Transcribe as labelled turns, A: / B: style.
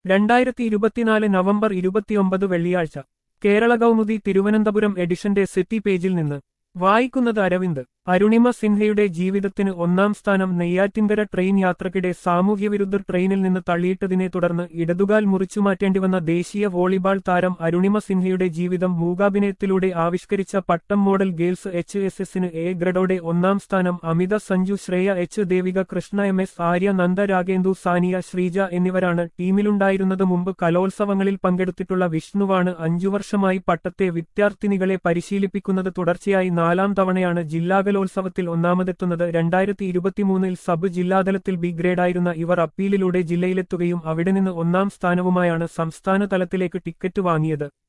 A: രണ്ടായിരത്തി ഇരുപത്തിനാല് നവംബർ ഇരുപത്തിയൊമ്പത് വെള്ളിയാഴ്ച കേരള കൗമുദി തിരുവനന്തപുരം എഡിഷന്റെ സിറ്റി പേജിൽ നിന്ന് വായിക്കുന്നത് അരവിന്ദ് അരുണിമ സിൻഹയുടെ ജീവിതത്തിന് ഒന്നാം സ്ഥാനം നെയ്യാറ്റിൻകര ട്രെയിൻ യാത്രക്കിടെ സാമൂഹ്യവിരുദ്ധർ ട്രെയിനിൽ നിന്ന് തള്ളിയിട്ടതിനെ തുടർന്ന് ഇടതുകാൽ മുറിച്ചുമാറ്റേണ്ടിവന്ന ദേശീയ വോളിബാൾ താരം അരുണിമ സിൻഹയുടെ ജീവിതം മൂകാഭിനയത്തിലൂടെ ആവിഷ്കരിച്ച Pattom model girls H S എസിന് എ ഗ്രഡോടെ ഒന്നാം സ്ഥാനം Amitha Sanju Shreya H Devika Krishna M S Arya Nanda Ragendu Sania Sreeja എന്നിവരാണ് ടീമിലുണ്ടായിരുന്നത് മുമ്പ് കലോത്സവങ്ങളിൽ പങ്കെടുത്തിട്ടുള്ള വിഷ്ണുവാണ് അഞ്ചു വർഷമായി പട്ടത്തെ വിദ്യാർത്ഥിനികളെ പരിശീലിപ്പിക്കുന്നത് തുടർച്ചയായി നാലാം തവണയാണ് ജില്ലാ കലോത്സവത്തിൽ ഒന്നാമതെത്തുന്നത് രണ്ടായിരത്തി ഇരുപത്തിമൂന്നിൽ സബ് ജില്ലാതലത്തിൽ ബി ഗ്രേഡായിരുന്ന ഇവർ അപ്പീലിലൂടെ ജില്ലയിലെത്തുകയും അവിടെ നിന്ന് ഒന്നാം സ്ഥാനവുമായാണ് സംസ്ഥാന തലത്തിലേക്ക് ടിക്കറ്റ് വാങ്ങിയത്